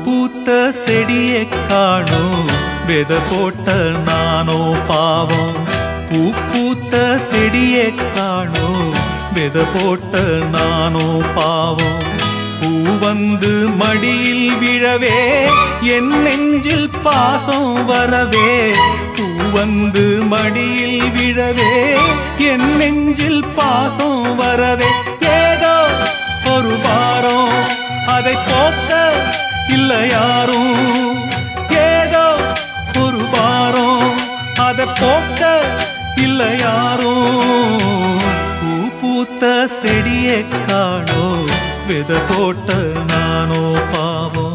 பூத்த செடியை காணோம் வித போட்ட நானோ பாவம் பூ பூத்த செடியை காணோம் வித போட்ட நானோ பாவம் பூ வந்து மடியில் விழவே என் நெஞ்சில் பாசம் வரவே பூ வந்து மடியில் விழவே என் நெஞ்சில் பாசம் வரவே ஏதோ ஒரு வாரம் அதை போக்க இல்ல யாரும் ஏதோ ஒரு வாரம் அதை போக்க இல்ல யாரும் பூ பூத்த செடியை காணோ வித போட்ட நானோ பாவம்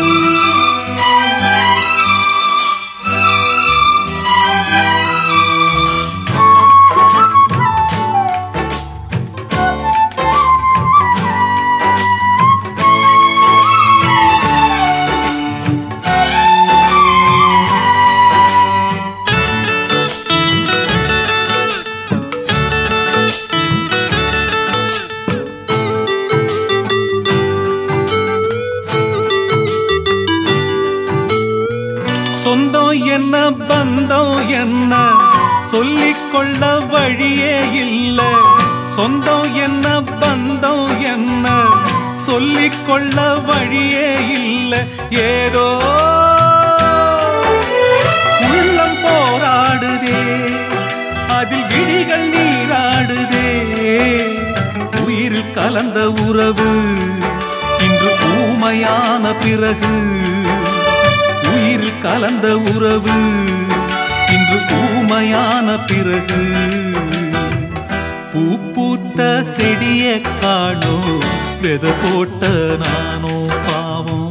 சொந்தம் என்ன பந்தம் என்ன சொல்லிக்கொள்ள வழியே இல்ல சொந்தம் என்ன பந்தம் என்ன சொல்லிக்கொள்ள வழியே இல்ல ஏதோ உள்ளம் போராடுதே அதில் விழிகள் நீராடுதே உயிரில் கலந்த உறவு இன்று ஊமையான பிறகு உயிரில் கலந்த உறவு இன்று ஊமையான பிறகு பூ பூத்த செடிய காணோ வெத போட்ட நானோ பாவம்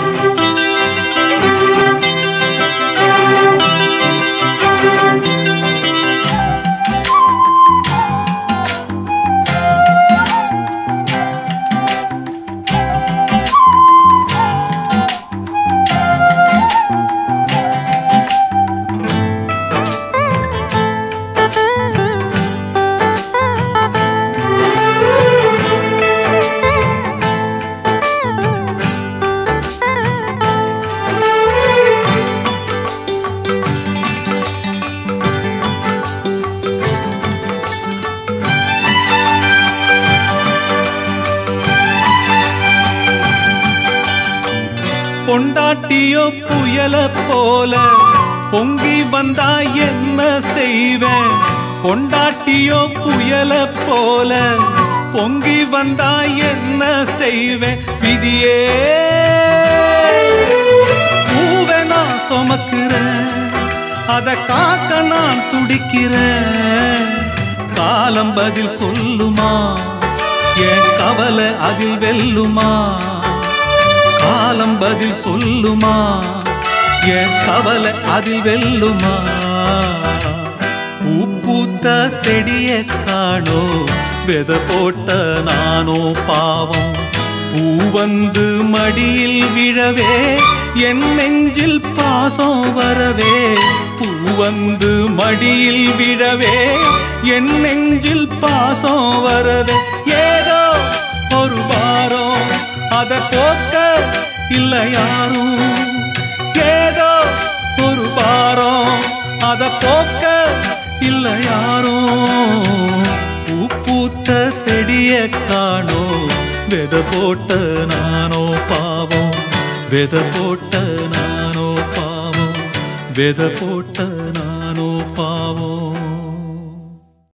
பொண்டாட்டியோ புயல போல பொங்கி வந்தா என்ன செய்வேன் பொண்டாட்டியோ புயல போல பொங்கி வந்தா என்ன செய்வேன் விதியே பூவை நான் சுமக்கிறேன் அத காக்க நான் துடிக்கிறேன் காலம் பதில் சொல்லுமா என் கவலை அதில் வெல்லுமா காலம் பதில் சொல்லுமா என் கவலை அதில் வெல்லுமா பூ பூத்த செடிய காணோ வெத போட்ட நானோ பாவம் பூ வந்து மடியில் விழவே என் நெஞ்சில் பாசம் வரவே பூ வந்து மடியில் விழவே என் நெஞ்சில் பாசம் வரவே ஏதோ ஒரு வாரம் அத போக்க இல்ல யாரும் ஏதோ ஒரு வாரம் அத போக்க இல்ல யாரும் பூ பூத்த செடிய காணோ வெத போட்ட நானோ பாவம் வெத போட்ட நானோ பாவம் வெத போட்ட நானோ பாவம்